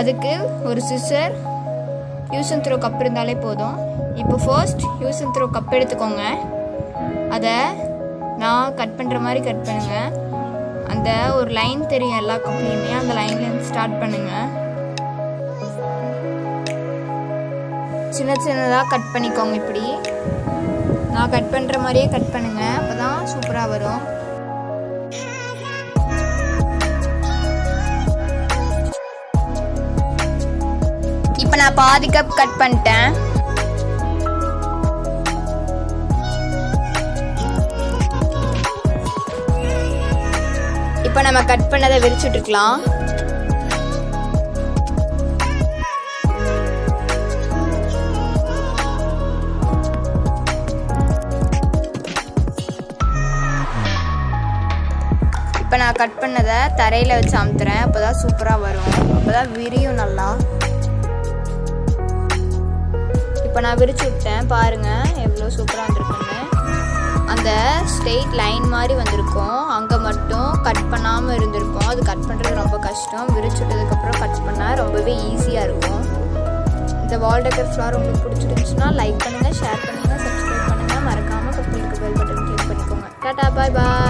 அதுக்கு ஒரு scissor use and throw cup இருந்தாலே போதும் இப்போ first use and throw cup எடுத்துக்கோங்க அதை நான் கட் பண்ணுற மாதிரி கட் பண்ணுங்க அந்த ஒரு லைன் தெரியும் எல்லா கப்லேயுமே அந்த லைன்லேருந்து ஸ்டார்ட் பண்ணுங்க சின்ன சின்னதாக கட் பண்ணிக்கோங்க இப்படி நான் கட் பண்ணுற மாதிரியே கட் பண்ணுங்க அப்போ தான் சூப்பராக வரும் இப்போ நான் பாதி கப் கட் பண்ணிட்டேன் இப்போ நம்ம கட் பண்ணதை விரிச்சுட்ருக்கலாம் இப்போ நான் கட் பண்ணதை தரையில் வச்சு அமுத்துறேன் அப்போ தான் சூப்பராக வரும் அப்போ தான் விரியும் நல்லா இப்போ நான் விரிச்சு விட்டேன் பாருங்கள் எவ்வளோ சூப்பராக வந்திருக்குன்னு அந்த ஸ்ட்ரெயிட் லைன் மாதிரி வந்திருக்கும் அங்கே மட்டும் கட் பண்ணாமல் இருந்திருக்கும் அது கட் பண்ணுறது ரொம்ப கஷ்டம் விரிச்சு விட்டதுக்கப்புறம் கட் பண்ணால் ரொம்பவே ஈஸியாக இருக்கும் இந்த வால் டெக்கர் ஃப்ளார் உங்களுக்கு பிடிச்சிருந்துச்சுன்னா லைக் பண்ணுங்கள் ஷேர் பண்ணுங்கள் சப்ஸ்கிரைப் பண்ணுங்கள் மறக்காமல் பக்கத்தில் இருக்க பெல் பட்டன் கிளிக் பண்ணிக்கோங்க டாடா பாய் பாய்